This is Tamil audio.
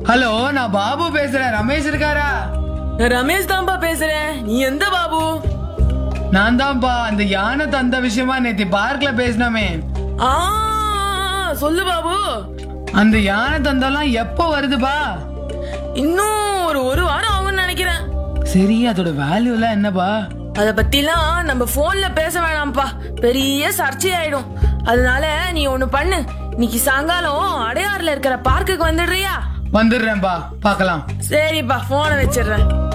ஹலோ நான் பாபு பேசுறேன் ரமேஷ் இருக்காரா நான் ரமேஷ் தான்ப்பா பேசுறேன் நீ எந்த பாபு நான் தான்ப்பா அந்த யானை தந்த விஷயமா நேத்து பார்க்ல பேசினமே ஆ சொல்லு பாபு அந்த யானை தந்தெல்லாம் எப்போ வருதுப்பா இன்னும் ஒரு ஒரு வாரம் ஆகும்னு நினைக்கிறேன் சரி அதோட வேல்யூ எல்லாம் என்னப்பா அத பத்திலாம் நம்ம போன்ல பேச வேணாம்ப்பா பெரிய சர்ச்சை ஆயிடும் அதனால நீ ஒண்ணு பண்ணு இன்னைக்கு சாயங்காலம் அடையாறுல இருக்கிற பார்க்குக்கு வந்துடுறியா வந்துடுறேன்ப்பா பார்க்கலாம் சரிப்பா போனை வச்சிடுறேன்